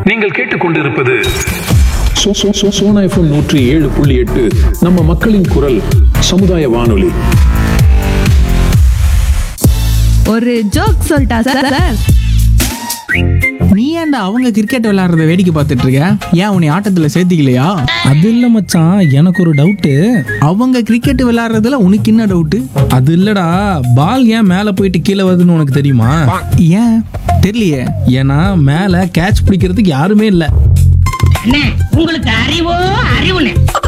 நீங்கள் கேட்டுக்கொண்டிருப்பது சோ- சோ- சோ- சோனா எஃப்எம் நூற்றி ஏழு புள்ளி எட்டு நம்ம மக்களின் குரல் சமுதாய வானொலி ஒரு ஜோக் சொல்லிட்டா சார் சார் நீ ஏன்டா அவங்க கிரிக்கெட் விளையாடுறத வேடிக்கை பார்த்துட்டு இருக்க ஏன் உன்னை ஆட்டத்துல சேர்த்திக்கலையா அது இல்ல மச்சான் எனக்கு ஒரு டவுட்டு அவங்க கிரிக்கெட் விளையாடுறதுல உனக்கு என்ன டவுட்டு அது இல்லடா பால் ஏன் மேலே போயிட்டு கீழே வருதுன்னு உனக்கு தெரியுமா ஏன் தெரியலையே ஏன்னா மேலே கேட்ச் பிடிக்கிறதுக்கு யாருமே இல்லை அண்ணே உங்களுக்கு அறிவோ அறிவுனே